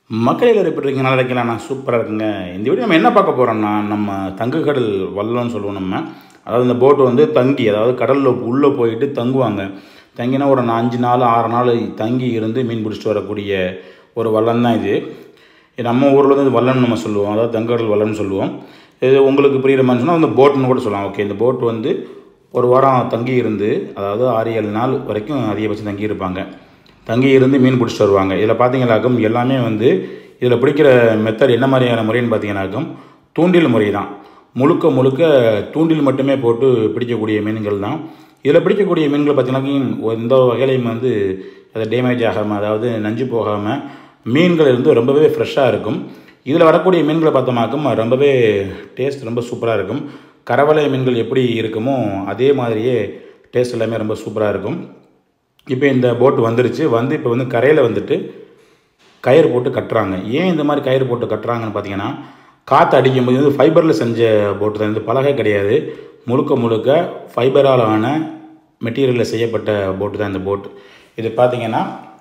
மக்களில் இருப்பிட்ருக்கீங்க நல்லா இருக்கலாம் நான் சூப்பராக இருக்குங்க இந்த வீடியோ நம்ம என்ன பார்க்க போகிறோம்னா நம்ம தங்குக்கடல் வல்லம்னு சொல்லுவோம் நம்ம அதாவது இந்த போட்டு வந்து தங்கி அதாவது கடலில் உள்ளே போயிட்டு தங்குவாங்க தங்கினா ஒரு நா- அஞ்சு நாள் ஆறு நாள் தங்கி இருந்து மீன் பிடிச்சிட்டு வரக்கூடிய ஒரு வல்லம் தான் இது இது நம்ம ஊரில் வந்து இது வல்லம்னு நம்ம சொல்லுவோம் அதாவது தங்கக்கடல் வல்லம்னு சொல்லுவோம் இது உங்களுக்கு புரியுற மாதிரி சொன்னால் வந்து போட்டுன்னு கூட சொல்லலாம் ஓகே இந்த போட் வந்து ஒரு வாரம் தங்கி இருந்து அதாவது ஆறு ஏழு நாள் வரைக்கும் அதிகபட்சம் தங்கி இருப்பாங்க தங்கி இருந்து மீன் பிடிச்சிட்டு வருவாங்க இதில் பார்த்தீங்கன்னாக்கும் எல்லாமே வந்து இதில் பிடிக்கிற மெத்தட் என்ன மாதிரியான முறைன்னு பார்த்தீங்கன்னாக்கும் தூண்டில் முறை தான் முழுக்க முழுக்க தூண்டில் மட்டுமே போட்டு பிடிக்கக்கூடிய மீன்கள் தான் இதில் பிடிக்கக்கூடிய மீன்கள் பார்த்தீங்கன்னாக்கும் எந்த வகையிலையும் வந்து அது டேமேஜ் ஆகாமல் அதாவது நஞ்சு போகாமல் மீன்கள் இருந்து ரொம்பவே ஃப்ரெஷ்ஷாக இருக்கும் இதில் வரக்கூடிய மீன்களை பார்த்தோமாக்கும் ரொம்பவே டேஸ்ட் ரொம்ப சூப்பராக இருக்கும் கரவலை மீன்கள் எப்படி இருக்குமோ அதே மாதிரியே டேஸ்ட் எல்லாமே ரொம்ப சூப்பராக இருக்கும் இப்போ இந்த போட் வந்துருச்சு வந்து இப்போ வந்து கரையில் வந்துட்டு கயிறு போட்டு கட்டுறாங்க ஏன் இந்த மாதிரி கயிறு போட்டு கட்டுறாங்கன்னு பார்த்தீங்கன்னா காற்று அடிக்கும்போது வந்து ஃபைபரில் செஞ்ச போட்டு தான் இது பலகை கிடையாது முழுக்க முழுக்க ஃபைபரால் ஆன மெட்டீரியலில் செய்யப்பட்ட போட்டு தான் இந்த போட் இது பார்த்தீங்கன்னா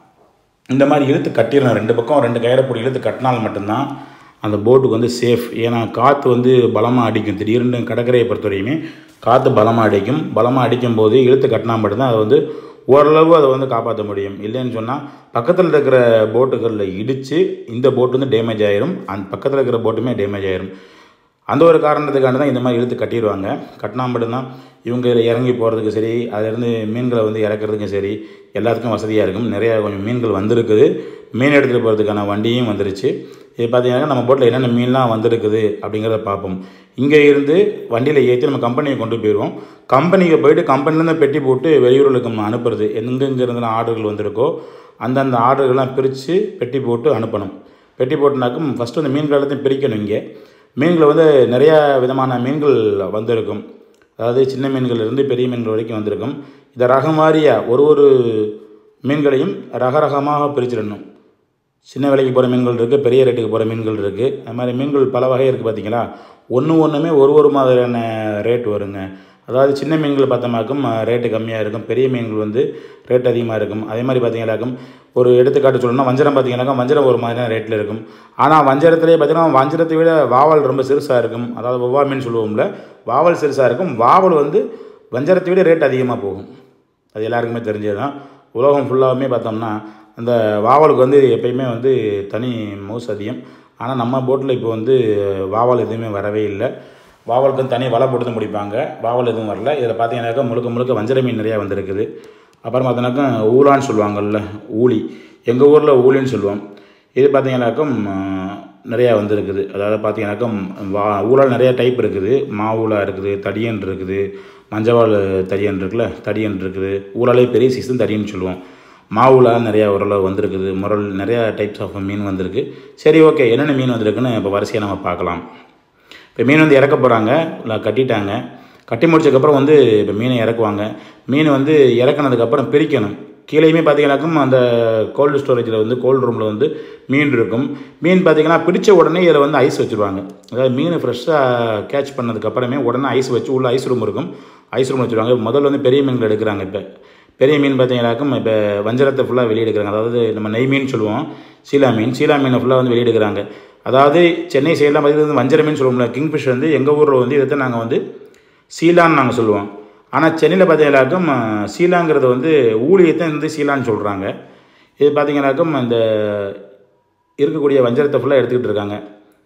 இந்த மாதிரி இழுத்து கட்டிடணும் ரெண்டு பக்கம் ரெண்டு கயிறை போட்டு இழுத்து கட்டினால் மட்டும்தான் அந்த போட்டுக்கு வந்து சேஃப் ஏன்னா காற்று வந்து பலமாக அடிக்கும் திடீர்னு கடற்கரையை பொறுத்தவரையுமே காற்று பலமாக அடிக்கும் பலமாக அடிக்கும் போது இழுத்து கட்டினா மட்டும்தான் அது வந்து ஓரளவு அதை வந்து காப்பாற்ற முடியும் இல்லைன்னு சொன்னால் பக்கத்தில் இருக்கிற போட்டுகளில் இடித்து இந்த போட்டு வந்து டேமேஜ் ஆயிரும் அந்த பக்கத்தில் இருக்கிற போட்டுமே டேமேஜ் ஆயிரும் அந்த ஒரு காரணத்துக்காண்டி தான் இந்த மாதிரி இழுத்து கட்டிடுவாங்க கட்டினா மட்டும்தான் இவங்க இதில் இறங்கி போகிறதுக்கு சரி அதிலேருந்து மீன்களை வந்து இறக்குறதுக்கும் சரி எல்லாத்துக்கும் வசதியாக இருக்கும் நிறையா கொஞ்சம் மீன்கள் வந்திருக்குது மீன் எடுத்துகிட்டு போகிறதுக்கான வண்டியும் வந்துருச்சு இது பார்த்தீங்கன்னா நம்ம போட்டில் என்னென்ன மீன்லாம் வந்திருக்குது அப்படிங்கிறத பார்ப்போம் இங்கே இருந்து வண்டியில் ஏற்றி நம்ம கம்பெனியை கொண்டு போயிடுவோம் கம்பெனிக்கு போயிட்டு கம்பெனிலேருந்து பெட்டி போட்டு வெளியூர்களுக்கு நம்ம அனுப்புறது எங்கெங்கே இருந்தெல்லாம் ஆர்டர்கள் வந்திருக்கோ அந்தந்த ஆர்டர்கள்லாம் பிரித்து பெட்டி போட்டு அனுப்பணும் பெட்டி போட்டுனாக்கும் ஃபஸ்ட்டு அந்த மீன்கள் எல்லாத்தையும் பிரிக்கணும் இங்கே மீன்கள் வந்து நிறையா விதமான மீன்கள் வந்திருக்கும் அதாவது சின்ன மீன்கள் இருந்து பெரிய மீன்கள் வரைக்கும் வந்திருக்கும் இதை ரகம் வாரியாக ஒரு ஒரு மீன்களையும் ரக ரகமாக பிரிச்சிடணும் சின்ன விலைக்கு போகிற மீன்கள் இருக்குது பெரிய ரேட்டுக்கு போகிற மீன்கள் இருக்குது அது மாதிரி மீன்கள் பல வகை இருக்குது பார்த்தீங்களா ஒன்று ஒன்றுமே ஒரு ஒரு மாதிரியான ரேட் வருங்க அதாவது சின்ன மீன்கள் பார்த்தோமாக்கும் ரேட்டு கம்மியாக இருக்கும் பெரிய மீன்கள் வந்து ரேட் அதிகமாக இருக்கும் அதே மாதிரி பார்த்தீங்கன்னாக்கும் ஒரு எடுத்துக்காட்டு சொல்லணும்னா வஞ்சரம் பார்த்தீங்கன்னாக்கா வஞ்சரம் ஒரு மாதிரியான ரேட்டில் இருக்கும் ஆனால் வஞ்சரத்துலேயே பார்த்தீங்கன்னா வஞ்சரத்தை விட வாவல் ரொம்ப சிறுசாக இருக்கும் அதாவது வவ்வா மீன் சொல்லுவோம்ல வாவல் சிறுசாக இருக்கும் வாவல் வந்து வஞ்சரத்தை விட ரேட் அதிகமாக போகும் அது எல்லாருக்குமே தெரிஞ்சது தான் உலகம் ஃபுல்லாகவுமே பார்த்தோம்னா அந்த வாவலுக்கு வந்து எப்பயுமே வந்து தனி மவுஸ் அதிகம் ஆனால் நம்ம போட்டில் இப்போ வந்து வாவல் எதுவுமே வரவே இல்லை வாவலுக்கு வந்து தனி வலை போட்டு தான் முடிப்பாங்க வாவல் எதுவும் வரல இதில் பார்த்தீங்கன்னாக்கா முழுக்க முழுக்க வஞ்சர மீன் நிறையா வந்திருக்குது அப்புறம் பார்த்தீங்கன்னாக்கா ஊலான்னு சொல்லுவாங்கல்ல ஊளி எங்கள் ஊரில் ஊழின்னு சொல்லுவோம் இது பார்த்தீங்கன்னாக்கும் நிறையா வந்திருக்குது அதாவது பார்த்தீங்கன்னாக்கும் வா ஊழல் நிறையா டைப் இருக்குது மா ஊழா இருக்குது தடியன் இருக்குது மஞ்சவாள் தடியன் இருக்குல்ல தடியன் இருக்குது ஊழலே பெரிய சீசன் தடியன்னு சொல்லுவோம் மாவுலா நிறையா ஓரளவு வந்திருக்குது முரல் நிறையா டைப்ஸ் ஆஃப் மீன் வந்திருக்கு சரி ஓகே என்னென்ன மீன் வந்திருக்குன்னு இப்போ வரிசையாக நம்ம பார்க்கலாம் இப்போ மீன் வந்து இறக்க போகிறாங்க இல்லை கட்டிட்டாங்க கட்டி முடிச்சதுக்கப்புறம் வந்து இப்போ மீனை இறக்குவாங்க மீன் வந்து இறக்குனதுக்கப்புறம் பிரிக்கணும் கீழேயுமே பார்த்தீங்கன்னாக்கும் அந்த கோல்டு ஸ்டோரேஜில் வந்து கோல்டு ரூமில் வந்து மீன் இருக்கும் மீன் பார்த்தீங்கன்னா பிடிச்ச உடனே இதில் வந்து ஐஸ் வச்சுருவாங்க அதாவது மீன் ஃப்ரெஷ்ஷாக கேட்ச் பண்ணதுக்கப்புறமே உடனே ஐஸ் வச்சு உள்ள ஐஸ் ரூம் இருக்கும் ஐஸ் ரூம் வச்சுருவாங்க முதல்ல வந்து பெரிய மீன்கள் எடுக்கிறாங்க இப்போ பெரிய மீன் பார்த்தீங்கன்னாக்கும் இப்போ வஞ்சரத்தை ஃபுல்லாக வெளியே எடுக்கிறாங்க அதாவது நம்ம நெய் மீன் சொல்லுவோம் சீலா மீன் சீலா மீனை ஃபுல்லாக வந்து வெளியே எடுக்கிறாங்க அதாவது சென்னை சைடெலாம் பார்த்தீங்கன்னா வஞ்சர மீன் சொல்லுவோம்ல கிங்ஃபிஷ் வந்து எங்கள் ஊரில் வந்து இதை நாங்கள் வந்து சீலான்னு நாங்கள் சொல்லுவோம் ஆனால் சென்னையில் பார்த்தீங்கன்னாக்கும் சீலாங்கிறது வந்து ஊழியத்தை வந்து சீலான்னு சொல்கிறாங்க இது பார்த்தீங்கன்னாக்கும் இந்த இருக்கக்கூடிய வஞ்சரத்தை ஃபுல்லாக எடுத்துக்கிட்டு இருக்காங்க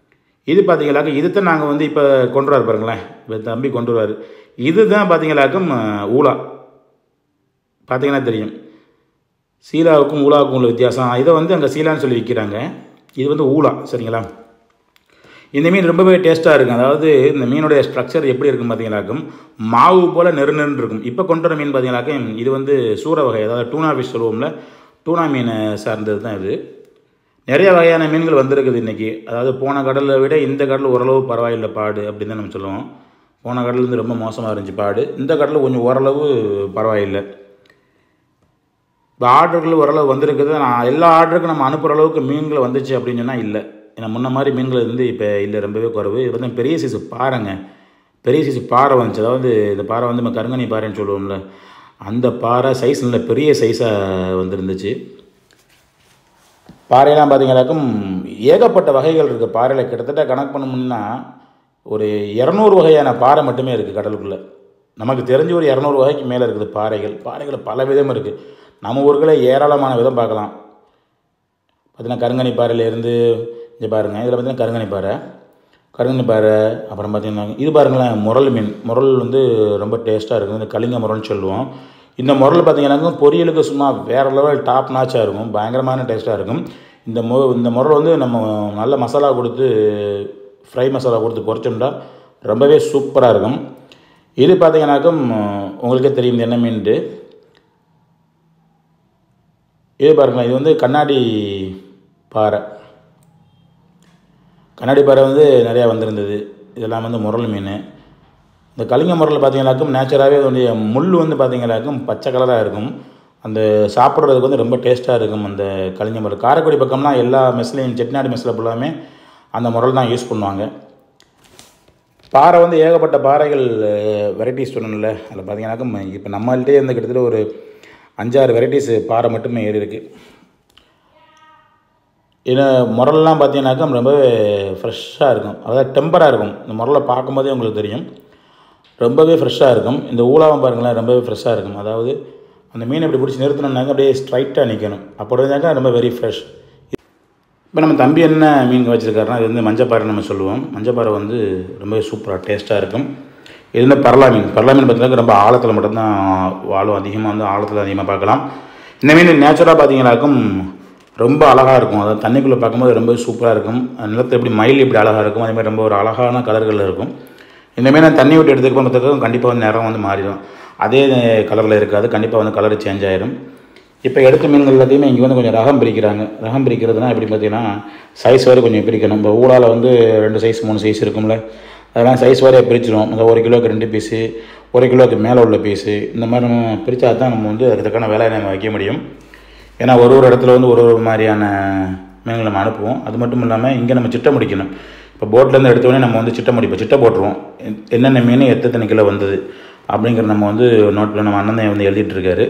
இது பார்த்தீங்கன்னாக்க இதுதான் நாங்கள் வந்து இப்போ கொண்டு வர பாருங்களேன் இப்போ தம்பி கொண்டு வருவார் இதுதான் பார்த்தீங்கன்னாக்கும் ஊலா பார்த்தீங்கன்னா தெரியும் சீலாவுக்கும் ஊலாவுக்கும் உள்ள வித்தியாசம் இதை வந்து அங்கே சீலான்னு சொல்லி விற்கிறாங்க இது வந்து ஊலா சரிங்களா இந்த மீன் ரொம்பவே டேஸ்ட்டாக இருக்கும் அதாவது இந்த மீனுடைய ஸ்ட்ரக்சர் எப்படி இருக்கும் பார்த்தீங்கன்னாக்கும் மாவு போல் நெரு நெருன்னு இருக்கும் இப்போ கொண்டு வர மீன் பார்த்தீங்கன்னாக்கும் இது வந்து சூற வகை அதாவது டூனா ஃபிஷ் சொல்லுவோம்ல டூனா மீனை சார்ந்தது தான் இது நிறைய வகையான மீன்கள் வந்திருக்குது இன்றைக்கி அதாவது போன கடலை விட இந்த கடல் ஓரளவு பரவாயில்லை பாடு அப்படின்னு தான் நம்ம சொல்லுவோம் போன கடல் வந்து ரொம்ப மோசமாக இருந்துச்சு பாடு இந்த கடலில் கொஞ்சம் ஓரளவு பரவாயில்லை இப்போ ஆர்டர்கள் ஓரளவு வந்திருக்குது நான் எல்லா ஆர்டருக்கும் நம்ம அனுப்புகிற அளவுக்கு மீன்கள் வந்துச்சு அப்படின்னு சொன்னால் இல்லை ஏன்னா முன்ன மாதிரி மீன்கள் வந்து இப்போ இல்லை ரொம்பவே குறைவு இது வந்து பெரிய சைஸ் பாறைங்க பெரிய சைஸ் பாறை வந்துச்சு அதாவது இந்த பாறை வந்து நம்ம கருங்கனி பாறைன்னு சொல்லுவோம்ல அந்த பாறை சைஸ் நல்ல பெரிய சைஸாக வந்துருந்துச்சு பாறையெல்லாம் பார்த்தீங்கன்னாக்கும் ஏகப்பட்ட வகைகள் இருக்குது பாறையில் கிட்டத்தட்ட கணக்கு பண்ணோம்னா ஒரு இரநூறு வகையான பாறை மட்டுமே இருக்குது கடலுக்குள்ளே நமக்கு தெரிஞ்ச ஒரு இரநூறு வகைக்கு மேலே இருக்குது பாறைகள் பாறைகள் பல விதம் இருக்குது நம்ம ஊர்களில் ஏராளமான விதம் பார்க்கலாம் பார்த்தீங்கன்னா கருங்கனி பாறையிலேருந்து இங்கே பாருங்கள் இதில் பார்த்தீங்கன்னா கருங்கனி பாறை கருங்கனி பாறை அப்புறம் பார்த்தீங்கன்னா இது பாருங்களேன் முரல் மீன் முரல் வந்து ரொம்ப டேஸ்ட்டாக இருக்கும் இந்த கலிங்க முரல்னு சொல்லுவோம் இந்த முரல் பார்த்தீங்கன்னாக்கும் பொரியலுக்கு சும்மா வேறு லெவல் டாப் நாச்சாக இருக்கும் பயங்கரமான டேஸ்ட்டாக இருக்கும் இந்த மு இந்த முரல் வந்து நம்ம நல்ல மசாலா கொடுத்து ஃப்ரை மசாலா கொடுத்து பொரிச்சோம்னா ரொம்பவே சூப்பராக இருக்கும் இது பார்த்தீங்கன்னாக்கும் உங்களுக்கே தெரியும் இது என்ன மீன்ட்டு இது பாருங்களேன் இது வந்து கண்ணாடி பாறை கண்ணாடி பாறை வந்து நிறையா வந்திருந்தது இதெல்லாம் வந்து முரல் மீன் இந்த கலிங்க முரல் பார்த்தீங்கன்னாக்கும் நேச்சராகவே வந்து முள் வந்து பார்த்தீங்கன்னாக்கும் பச்சை கலராக இருக்கும் அந்த சாப்பிட்றதுக்கு வந்து ரொம்ப டேஸ்ட்டாக இருக்கும் அந்த கலிங்க முரல் காரைக்குடி பக்கம்லாம் எல்லா மெஸ்லையும் செட்டிநாடு மெஸ்ஸில் ஃபுல்லாமே அந்த முரல் தான் யூஸ் பண்ணுவாங்க பாறை வந்து ஏகப்பட்ட பாறைகள் வெரைட்டிஸ் சொன்னல அதில் பார்த்தீங்கன்னாக்கும் இப்போ நம்மள்கிட்டே வந்து கிட்டத்தட்ட ஒரு அஞ்சாறு வெரைட்டிஸ் பாறை மட்டுமே ஏறி இருக்குது ஏன்னா முரல்லாம் பார்த்தீங்கன்னாக்கா ரொம்பவே ஃப்ரெஷ்ஷாக இருக்கும் அதாவது டெம்பராக இருக்கும் இந்த முரலை பார்க்கும்போதே உங்களுக்கு தெரியும் ரொம்பவே ஃப்ரெஷ்ஷாக இருக்கும் இந்த ஊலாவும் பாருங்களேன் ரொம்பவே ஃப்ரெஷ்ஷாக இருக்கும் அதாவது அந்த மீனை இப்படி பிடிச்சி நிறுத்தினோம்னாக்க அப்படியே ஸ்ட்ரைட்டாக நிற்கணும் அப்படி இருந்தாக்கா ரொம்ப வெரி ஃப்ரெஷ் இப்போ நம்ம தம்பி என்ன மீன் வச்சுருக்காருனா இது வந்து மஞ்சப்பாறை நம்ம சொல்லுவோம் மஞ்சப்பாறை வந்து ரொம்பவே சூப்பராக டேஸ்ட்டாக இருக்கும் இது வந்து பரலா மீன் பரலா மீன் பார்த்தீங்கன்னா ரொம்ப ஆழத்தில் மட்டும்தான் வாழும் அதிகமாக வந்து ஆழத்தில் அதிகமாக பார்க்கலாம் இந்த மீன் நேச்சுரலாக பார்த்தீங்கன்னாக்கும் ரொம்ப அழகாக இருக்கும் அதாவது தண்ணிக்குள்ளே பார்க்கும்போது ரொம்ப சூப்பராக இருக்கும் நிலத்தில் எப்படி மயில் எப்படி அழகாக இருக்கும் அதே மாதிரி ரொம்ப ஒரு அழகான கலர்களில் இருக்கும் இந்த மீனை தண்ணி விட்டு எடுத்துக்க பார்த்துக்கும் கண்டிப்பாக வந்து நிறம் வந்து மாறிடும் அதே கலரில் இருக்காது கண்டிப்பாக வந்து கலர் சேஞ்ச் ஆயிடும் இப்போ எடுத்த மீன்கள் எல்லாத்தையுமே இங்கே வந்து கொஞ்சம் ரகம் பிரிக்கிறாங்க ரகம் பிரிக்கிறதுனா எப்படி பார்த்தீங்கன்னா சைஸ் வரை கொஞ்சம் பிரிக்கணும் இப்போ ஊடால வந்து ரெண்டு சைஸ் மூணு சைஸ் இருக்கும்ல அதெல்லாம் சைஸ் வரையாக பிரிச்சிடும் இந்த ஒரு கிலோவுக்கு ரெண்டு பீஸு ஒரு கிலோவுக்கு மேலே உள்ள பீஸு இந்த மாதிரி நம்ம பிரித்தா தான் நம்ம வந்து அதுக்கு தக்கான வேலையை நம்ம வைக்க முடியும் ஏன்னா ஒரு ஒரு இடத்துல வந்து ஒரு ஒரு மாதிரியான மீன்கள் நம்ம அனுப்புவோம் அது மட்டும் இல்லாமல் இங்கே நம்ம சிட்டை முடிக்கணும் இப்போ போட்லேருந்து எடுத்தோடனே நம்ம வந்து சிட்டை முடிப்போம் சிட்டை போட்டுருவோம் என்னென்ன மீன் எத்தனை கிலோ வந்தது அப்படிங்கிற நம்ம வந்து நோட்டில் நம்ம அண்ணன் வந்து எழுதிட்டு இருக்காரு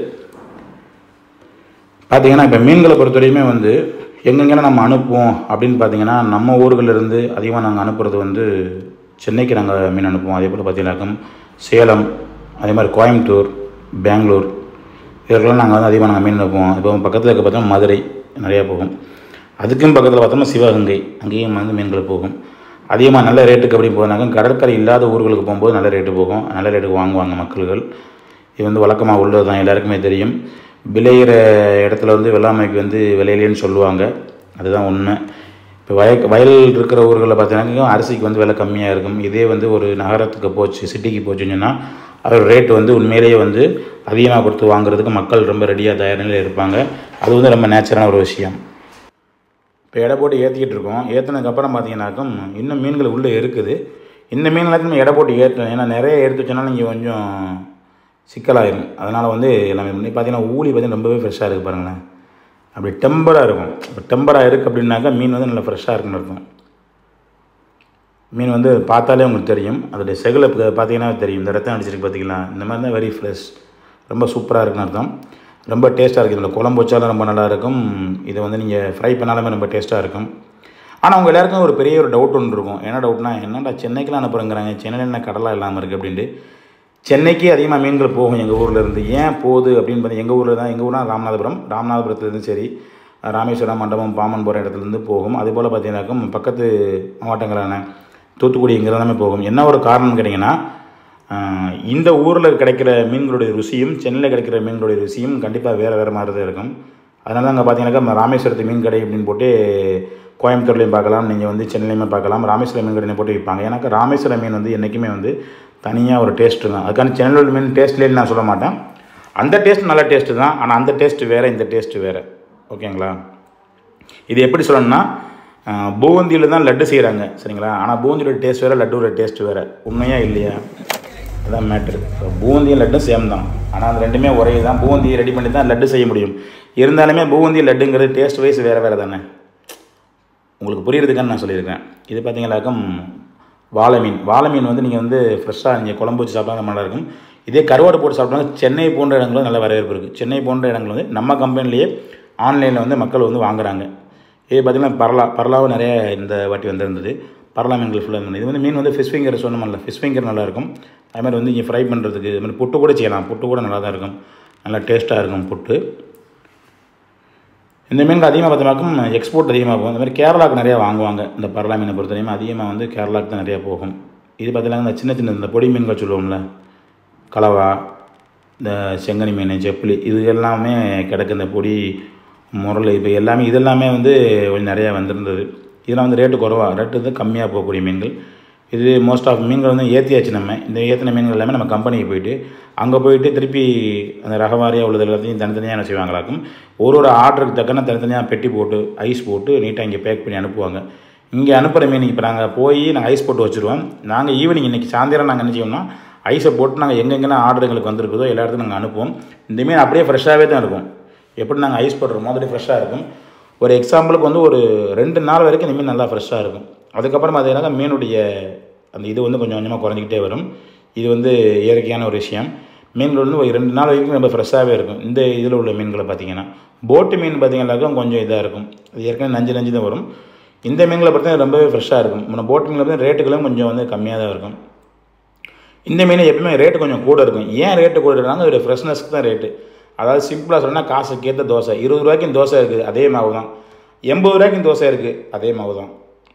பார்த்தீங்கன்னா இப்போ மீன்களை பொறுத்தவரையுமே வந்து எங்கெங்கெல்லாம் நம்ம அனுப்புவோம் அப்படின்னு பார்த்தீங்கன்னா நம்ம ஊர்களிலிருந்து அதிகமாக நாங்கள் அனுப்புறது வந்து சென்னைக்கு நாங்கள் மீன் அனுப்புவோம் அதே போல் பார்த்தீங்கன்னாக்கும் சேலம் அதே மாதிரி கோயம்புத்தூர் பெங்களூர் இதற்கெல்லாம் நாங்கள் வந்து அதிகமாக நாங்கள் மீன் அனுப்புவோம் இப்போ பக்கத்தில் இருக்க பார்த்தோம்னா மதுரை நிறையா போகும் அதுக்கும் பக்கத்தில் பார்த்தோம்னா சிவகங்கை அங்கேயும் வந்து மீன்கள் போகும் அதிகமாக நல்ல ரேட்டுக்கு அப்படி போனாக்க கடற்கரை இல்லாத ஊர்களுக்கு போகும்போது நல்ல ரேட்டு போகும் நல்ல ரேட்டுக்கு வாங்குவாங்க மக்கள்கள் இது வந்து வழக்கமாக உள்ளது தான் எல்லாருக்குமே தெரியும் விளையிற இடத்துல வந்து வெள்ளாமைக்கு வந்து விளையலேன்னு சொல்லுவாங்க அதுதான் உண்மை இப்போ வய வயல் இருக்கிற ஊர்களில் பார்த்தீங்கன்னா அரிசிக்கு வந்து விலை கம்மியாக இருக்கும் இதே வந்து ஒரு நகரத்துக்கு போச்சு சிட்டிக்கு போச்சுன்னு சொன்னால் அதோட ரேட் வந்து உண்மையிலேயே வந்து அதிகமாக கொடுத்து வாங்குறதுக்கு மக்கள் ரொம்ப ரெடியாக தயார் நிலையில் இருப்பாங்க அது வந்து ரொம்ப நேச்சரான ஒரு விஷயம் இப்போ எடை போட்டு ஏற்றிக்கிட்டு இருக்கோம் ஏற்றினதுக்கப்புறம் பார்த்தீங்கன்னாக்கும் இன்னும் மீன்கள் உள்ளே இருக்குது இந்த மீன் எல்லாத்தையும் எடை போட்டு ஏற்றணும் ஏன்னா நிறைய எடுத்து வச்சனால இங்கே கொஞ்சம் சிக்கலாயிரும் அதனால் வந்து எல்லாமே பண்ணி பார்த்தீங்கன்னா ஊழி பார்த்தீங்கன்னா ரொம்பவே ஃப்ரெஷ்ஷாக இருக்குது பாருங்களேன் அப்படி டெம்பராக இருக்கும் இப்போ டெம்பராக இருக்குது அப்படின்னாக்கா மீன் வந்து நல்லா ஃப்ரெஷ்ஷாக இருக்குன்னு இருக்கும் மீன் வந்து பார்த்தாலே உங்களுக்கு தெரியும் அதோடைய செகலை பார்த்தீங்கன்னா தெரியும் இந்த ரத்தம் அடிச்சிருக்கு பார்த்தீங்களா இந்த மாதிரி தான் வெரி ஃப்ரெஷ் ரொம்ப சூப்பராக இருக்குன்னு அர்த்தம் ரொம்ப டேஸ்ட்டாக இருக்குது இதில் குழம்பு வச்சாலும் ரொம்ப நல்லா இருக்கும் இதை வந்து நீங்கள் ஃப்ரை பண்ணாலுமே ரொம்ப டேஸ்ட்டாக இருக்கும் ஆனால் அவங்க எல்லாருக்கும் ஒரு பெரிய ஒரு டவுட் ஒன்று இருக்கும் என்ன டவுட்னா என்னடா சென்னைக்கெலாம் அனுப்புகிறேங்கிறாங்க சென்னையில் என்ன கடலாக இல்லாமல் இருக்குது அப்படின்ட்டு சென்னைக்கு அதிகமாக மீன்கள் போகும் எங்கள் ஊரில் இருந்து ஏன் போகுது அப்படின்னு பார்த்தீங்க எங்கள் ஊரில் தான் எங்கள் ஊர்னா ராமநாதபுரம் ராமநாதபுரத்துலேருந்து சரி ராமேஸ்வரம் மண்டபம் பாமன் போகிற இடத்துலேருந்து போகும் அதே போல் பார்த்தீங்கன்னாக்கும் பக்கத்து மாவட்டங்களான தூத்துக்குடி இங்கே எல்லாமே போகும் என்ன ஒரு காரணம் கேட்டிங்கன்னா இந்த ஊரில் கிடைக்கிற மீன்களுடைய ருசியும் சென்னையில் கிடைக்கிற மீன்களுடைய ருசியும் கண்டிப்பாக வேறு வேறு மாதிரி தான் இருக்கும் அதனால தான் அங்கே பார்த்தீங்கன்னாக்கா ராமேஸ்வரத்து மீன் கடை அப்படின்னு போட்டு கோயம்புத்தூர்லேயும் பார்க்கலாம் நீங்கள் வந்து சென்னையிலையுமே பார்க்கலாம் ராமேஸ்வரம் மீன் கடையை போட்டு விற்பாங்க ஏன்னாக்கா ராமேஸ்வரம் மீன் வந்து என்றைக்குமே வந்து தனியாக ஒரு டேஸ்ட்டு தான் அதுக்கான சென்னையில் உள்ள மீன் டேஸ்ட்லேயே நான் சொல்ல மாட்டேன் அந்த டேஸ்ட் நல்ல டேஸ்ட்டு தான் ஆனால் அந்த டேஸ்ட்டு வேறு இந்த டேஸ்ட்டு வேறு ஓகேங்களா இது எப்படி சொல்லணும்னா பூந்தியில் தான் லட்டு செய்கிறாங்க சரிங்களா ஆனால் பூந்தியோட டேஸ்ட் வேறு லட்டோட டேஸ்ட் வேறு உண்மையாக இல்லையா அதான் மேட்ரு பூந்தியும் லட்டும் சேம் தான் ஆனால் அந்த ரெண்டுமே ஒரே தான் பூந்தியை ரெடி பண்ணி தான் லட்டு செய்ய முடியும் இருந்தாலுமே பூந்தி லட்டுங்கிறது டேஸ்ட் வைஸ் வேறு வேறு தானே உங்களுக்கு புரியுறதுக்கான்னு நான் சொல்லியிருக்கேன் இது பார்த்தீங்கன்னாக்கும் வாழை மீன் வாழை மீன் வந்து நீங்கள் வந்து ஃப்ரெஷ்ஷாக நீங்கள் குழம்பு வச்சு சாப்பிட்டா நல்லா இருக்கும் இதே கருவாடு போட்டு சாப்பிட்டாங்க சென்னை போன்ற இடங்களும் நல்ல வரவேற்பு இருக்குது சென்னை போன்ற இடங்கள் வந்து நம்ம கம்பெனிலேயே ஆன்லைனில் வந்து மக்கள் வந்து வாங்குறாங்க இது பார்த்திங்கன்னா பரலா பரலாவும் நிறைய இந்த வாட்டி வந்திருந்தது பரலா மீன்கள் ஃபுல்லாக இருந்தது இது வந்து மீன் வந்து ஃபிஷ் ஃபிங்கர் சொன்னோம்ல ஃபிஷ் ஃபிங்கர் நல்லாயிருக்கும் அது மாதிரி வந்து இங்கே ஃப்ரை பண்ணுறதுக்கு இது மாதிரி புட்டு கூட செய்யலாம் புட்டு கூட நல்லா தான் இருக்கும் நல்லா டேஸ்ட்டாக இருக்கும் புட்டு இந்த மீனுக்கு அதிகமாக பார்த்தோம்னாக்கும் எக்ஸ்போர்ட் அதிகமாக போகும் இந்த மாதிரி கேரளாவுக்கு நிறையா வாங்குவாங்க இந்த பரலா மீனை பொறுத்தவரையும் அதிகமாக வந்து கேரளாவுக்கு தான் நிறையா போகும் இது பார்த்தீங்கன்னா இந்த சின்ன சின்ன இந்த பொடி மீன்கள் சொல்லுவோம்ல கலவா இந்த செங்கனி மீன் செப்புளி இது எல்லாமே கிடக்கு இந்த பொடி முரல் இப்போ எல்லாமே இதெல்லாமே வந்து கொஞ்சம் நிறையா வந்திருந்தது இதெல்லாம் வந்து ரேட்டு குறவா ரேட்டு வந்து கம்மியாக போகக்கூடிய மீன்கள் இது மோஸ்ட் ஆஃப் மீன்கள் வந்து ஏற்றியாச்சு நம்ம இந்த ஏற்றின மீன்கள் எல்லாமே நம்ம கம்பெனிக்கு போயிட்டு அங்கே போயிட்டு திருப்பி அந்த ரகவாரியாக உள்ளது எல்லாத்தையும் தனித்தனியாக என்ன செய்வாங்களாக்கும் ஒரு ஒரு ஆர்டருக்கு தக்கன தனித்தனியாக பெட்டி போட்டு ஐஸ் போட்டு நீட்டாக இங்கே பேக் பண்ணி அனுப்புவாங்க இங்கே அனுப்புகிற மீன் இப்போ நாங்கள் போய் நாங்கள் ஐஸ் போட்டு வச்சுருவோம் நாங்கள் ஈவினிங் இன்றைக்கி சாயந்தரம் நாங்கள் என்ன செய்வோம்னா ஐஸை போட்டு நாங்கள் எங்கெங்கெல்லாம் ஆர்டர் எங்களுக்கு வந்திருக்குதோ எல்லா இடத்துக்கும் நாங்கள் அனுப்புவோம் இந்த மீன் அப்படியே ஃப்ரெஷ்ஷாகவே தான் இருக்கும் எப்படி நாங்கள் ஐஸ் போடுறோமோ அப்படியே ஃப்ரெஷ்ஷாக இருக்கும் ஒரு எக்ஸாம்பிளுக்கு வந்து ஒரு ரெண்டு நாள் வரைக்கும் இந்த மீன் நல்லா ஃப்ரெஷ்ஷாக இருக்கும் அதுக்கப்புறம் பார்த்தீங்கன்னா மீனுடைய அந்த இது வந்து கொஞ்சம் கொஞ்சமாக குறைஞ்சிக்கிட்டே வரும் இது வந்து இயற்கையான ஒரு விஷயம் மீன்கள் வந்து ஒரு ரெண்டு நாள் வரைக்கும் ரொம்ப ஃப்ரெஷ்ஷாகவே இருக்கும் இந்த இதில் உள்ள மீன்களை பார்த்தீங்கன்னா போட்டு மீன் பார்த்தீங்கன்னாக்கா கொஞ்சம் இதாக இருக்கும் அது ஏற்கனவே நஞ்சு நஞ்சு தான் வரும் இந்த மீன்களை பார்த்தீங்கன்னா ரொம்பவே ஃப்ரெஷ்ஷாக இருக்கும் நம்ம போட்டு மீனில் பார்த்தீங்கன்னா ரேட்டுகளும் கொஞ்சம் வந்து கம்மியாக தான் இருக்கும் இந்த மீன் எப்பவுமே ரேட்டு கொஞ்சம் கூட இருக்கும் ஏன் ரேட்டு கூட இருக்காங்க இதோட ஃப்ரெஷ்னஸ்க்கு தான் ரேட்டு அதாவது சிம்பிளாக சொன்னால் காசுக்கு ஏற்ற தோசை இருபது ரூபாய்க்கும் தோசை இருக்குது அதே மாவு தான் எண்பது ரூபாய்க்கும் தோசை இருக்குது அதே மாவு தான்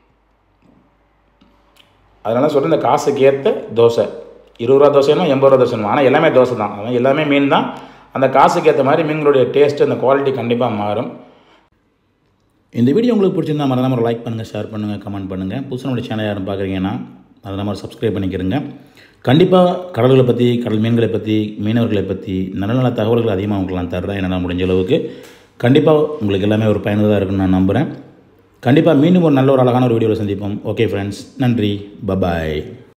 அதனால சொல்கிறேன் இந்த காசுக்கு ஏற்ற தோசை இருபது ரூபா தோசைனா எண்பது ரூபா தோசை ஆனால் எல்லாமே தோசை தான் அதான் எல்லாமே மீன் தான் அந்த காசுக்கு ஏற்ற மாதிரி மீன்களுடைய டேஸ்ட்டு அந்த குவாலிட்டி கண்டிப்பாக மாறும் இந்த வீடியோ உங்களுக்கு பிடிச்சிருந்தா மறக்காம ஒரு லைக் பண்ணுங்கள் ஷேர் பண்ணுங்கள் கமெண்ட் பண்ணுங்கள் புதுசாக நம்மளுடைய சேனல் யாரும் பார்க்குறீங்கன்னா அதை நம்ம சப்ஸ்கிரைப் பண்ணிக்கிறங்க கண்டிப்பாக கடல்களை பற்றி கடல் மீன்களை பற்றி மீனவர்களை பற்றி நல்ல நல்ல தகவல்கள் அதிகமாக உங்களுக்கு நான் தர்றேன் என்னால் முடிஞ்ச அளவுக்கு கண்டிப்பாக உங்களுக்கு எல்லாமே ஒரு பயனுள்ளதாக இருக்குன்னு நான் நம்புகிறேன் கண்டிப்பாக மீண்டும் ஒரு நல்ல ஒரு அழகான ஒரு வீடியோவில் சந்திப்போம் ஓகே ஃப்ரெண்ட்ஸ் நன்றி பபாய்